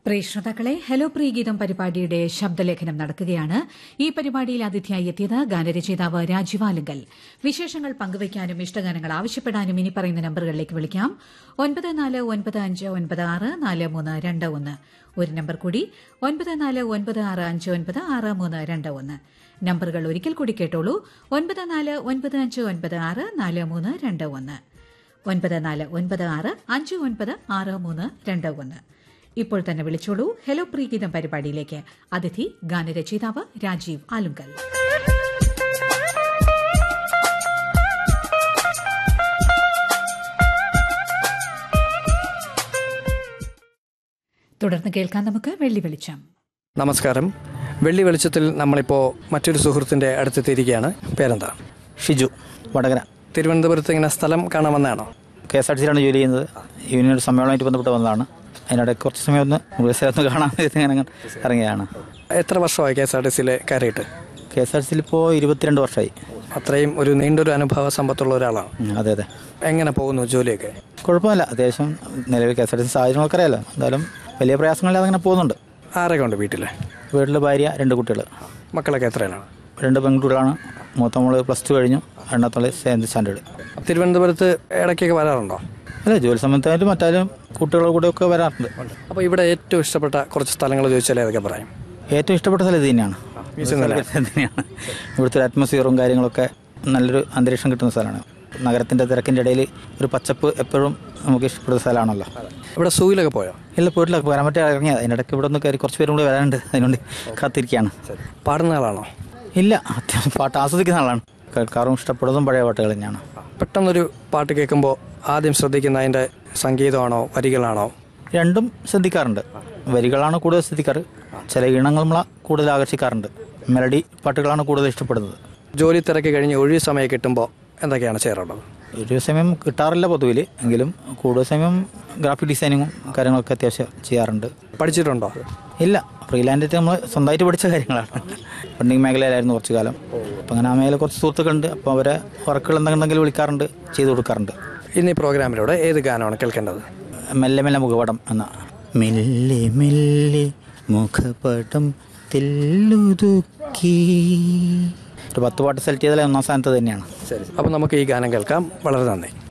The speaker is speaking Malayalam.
പ്രിയ ശ്രോതാക്കളെ ഹലോ പ്രിയ ഗീതം പരിപാടിയുടെ ശബ്ദലേഖനം നടക്കുകയാണ് ഈ പരിപാടിയിൽ അതിഥിയായി എത്തിയത് ഗാനരചയിതാവ് രാജീവാലുങ്കൽ വിശേഷങ്ങൾ പങ്കുവയ്ക്കാനും ഇഷ്ടഗാനങ്ങൾ ആവശ്യപ്പെടാനും ഇനി പറയുന്ന നമ്പറുകളിലേക്ക് വിളിക്കാം ഒൻപത് നാല് ഒൻപത് അഞ്ച് ഒൻപത് ആറ് നാല് മൂന്ന് രണ്ട് ഒന്ന് ഒരു നമ്പർ കൂടി ഒൻപത് നാല് ഒൻപത് ആറ് അഞ്ച് ഒൻപത് ആറ് മൂന്ന് രണ്ട് ഒന്ന് നമ്പറുകൾ ഒരിക്കൽ കൂടി കേട്ടോളൂ ഒൻപത് നാല് ഒൻപത് അഞ്ച് ഒൻപത് ആറ് നാല് മൂന്ന് രണ്ട് ഒന്ന് ഒൻപത് നാല് ഒൻപത് ആറ് അഞ്ച് ഒൻപത് ആറ് മൂന്ന് രണ്ട് ഒന്ന് ഇപ്പോൾ തന്നെ വിളിച്ചോളൂ ഹലോ പ്രീഗീതം പരിപാടിയിലേക്ക് അതിഥി ഗാനരചയിതാവ് രാജീവ് ആലുങ്കൽ തുടർന്ന് കേൾക്കാൻ നമുക്ക് വെള്ളി വെളിച്ചം നമസ്കാരം വെള്ളി വെളിച്ചത്തിൽ നമ്മളിപ്പോൾ മറ്റൊരു സുഹൃത്തിൻ്റെ അടുത്തെത്തിയിരിക്കുകയാണ് പേരെന്താ ഷിജു വടകര തിരുവനന്തപുരത്ത് ഇങ്ങനെ സ്ഥലം കാണാൻ വന്നതാണോ കെ എസ് ആർ ടി സിയിലാണ് ജോലി ചെയ്യുന്നത് യൂണിയൻ ഒരു സമ്മേളനമായിട്ട് ബന്ധപ്പെട്ട് വന്നതാണ് അതിനിടെ കുറച്ച് സമയം ഒന്ന് മൃഗസ്ഥലത്ത് കാണാൻ വേണ്ടി ഇങ്ങനെ അങ്ങ് ഇറങ്ങിയതാണ് എത്ര വർഷമായി കെ എസ് ആർ ടി സിയിൽ കയറിയിട്ട് കെ എസ് ആർ ടി സിയിൽ ഇപ്പോൾ ഇരുപത്തിരണ്ട് വർഷമായി അത്രയും ഒരു നീണ്ടൊരു അനുഭവ സമ്പത്തുള്ള ഒരാളാണ് ഉം, അതെ അതെ എങ്ങനെ പോകുന്നു ജോലിയൊക്കെ കുഴപ്പമില്ല അത്യാവശ്യം നിലവിൽ K S R T C സാഹചര്യങ്ങളൊക്കെ അറിയാലോ എന്തായാലും വലിയ പ്രയാസങ്ങളില്ലാതെ അങ്ങനെ പോകുന്നുണ്ട് ആരൊക്കെ ഉണ്ട് വീട്ടിൽ വീട്ടിൽ ഭാര്യ രണ്ട് കുട്ടികൾ മക്കളൊക്കെ എത്രയാണ് രണ്ട് പെൺകുട്ടികളാണ് മൂത്ത മോള് പ്ലസ് ടു കഴിഞ്ഞു രണ്ടാമത്തോള് സെവൻത് സ്റ്റാൻഡേർഡ് തിരുവനന്തപുരത്ത് ഇടയ്ക്കൊക്കെ വരാറുണ്ടോ അതെ ജോലി സംബന്ധമായിട്ട് മറ്റാരും കുട്ടികളുടെ കൂടെയൊക്കെ വരാറുണ്ട് അപ്പോൾ ഇവിടെ ഏറ്റവും ഇഷ്ടപ്പെട്ട കുറച്ച് സ്ഥലങ്ങൾ ചോദിച്ചാൽ ഏതൊക്കെ പറയും ഏറ്റവും ഇഷ്ടപ്പെട്ട സ്ഥലം ഇത് തന്നെയാണ് മ്യൂസിയം തന്നെ. ഇത് തന്നെയാണ് ഇവിടുത്തെ ഒരു അറ്റ്മോസ്ഫിയറും കാര്യങ്ങളൊക്കെ നല്ലൊരു അന്തരീക്ഷം കിട്ടുന്ന സ്ഥലമാണ് നഗരത്തിൻ്റെ തിരക്കിൻ്റെ ഇടയിൽ ഒരു പച്ചപ്പ് എപ്പോഴും നമുക്ക് ഇഷ്ടപ്പെടുന്ന സ്ഥലമാണല്ലോ ഇവിടെ സൂയിലൊക്കെ പോയോ ഇല്ല പോയിട്ടില്ല വരാൻ പറ്റി ഇറങ്ങിയത് അതിൻ്റെ ഇടയ്ക്ക് ഇവിടെ ഒന്ന് കയറി കുറച്ച് പേരും കൂടി വരാനുണ്ട് അതിനുവേണ്ടി കാത്തിരിക്കുകയാണ് പാടുന്ന ആളാണോ ഇല്ല അത്യാവശ്യം പാട്ട് ആസ്വദിക്കുന്ന ആളാണ് കേൾക്കാറും ഇഷ്ടപ്പെടുന്നതും പഴയ പാട്ടുകൾ തന്നെയാണ് പെട്ടെന്നൊരു പാട്ട് കേൾക്കുമ്പോൾ ആദ്യം ശ്രദ്ധിക്കുന്ന അതിൻ്റെ സംഗീതമാണോ വരികളാണോ രണ്ടും ശ്രദ്ധിക്കാറുണ്ട് വരികളാണ് കൂടുതൽ ശ്രദ്ധിക്കാറ് ചില ഈണങ്ങൾ നമ്മളെ കൂടുതൽ ആകർഷിക്കാറുണ്ട് മെലഡി പാട്ടുകളാണ് കൂടുതൽ ഇഷ്ടപ്പെടുന്നത് ജോലി തിരക്ക് കഴിഞ്ഞ് ഒഴിവ് സമയം കിട്ടുമ്പോൾ എന്തൊക്കെയാണ് ചെയ്യാറുള്ളത് ഒരു സമയം കിട്ടാറില്ല പൊതുവിൽ എങ്കിലും കൂടുതൽ സമയം ഗ്രാഫിക് ഡിസൈനിങ്ങും കാര്യങ്ങളൊക്കെ അത്യാവശ്യം ചെയ്യാറുണ്ട് പഠിച്ചിട്ടുണ്ടോ ഇല്ല ഫ്രീലാൻഡായിട്ട് നമ്മൾ സ്വന്തമായിട്ട് പഠിച്ച കാര്യങ്ങളാണ് ഫണ്ടിങ് മേഖലയിലായിരുന്നു കുറച്ച് കാലം അപ്പം അങ്ങനെ ആ മേഖല കുറച്ച് സുഹൃത്തുക്കളുണ്ട് അപ്പോൾ അവരെ വർക്കുകൾ എന്തെങ്കിലും വിളിക്കാറുണ്ട് ചെയ്തു കൊടുക്കാറുണ്ട് ഇന്ന് ഈ പ്രോഗ്രാമിലൂടെ ഏത് ഗാനമാണ് കേൾക്കേണ്ടത് മെല്ലെ മെല്ലെ മുഖപടം എന്ന മെല്ലെ മെല്ലെ മുഖപടം തെല്ലുതുക്കി ഒരു പത്ത് പാട്ട് സെലക്ട് ചെയ്താൽ ഒന്നാം സ്ഥാനത്ത് തന്നെയാണ് ശരി അപ്പോൾ നമുക്ക് ഈ ഗാനം കേൾക്കാം വളരെ നന്ദി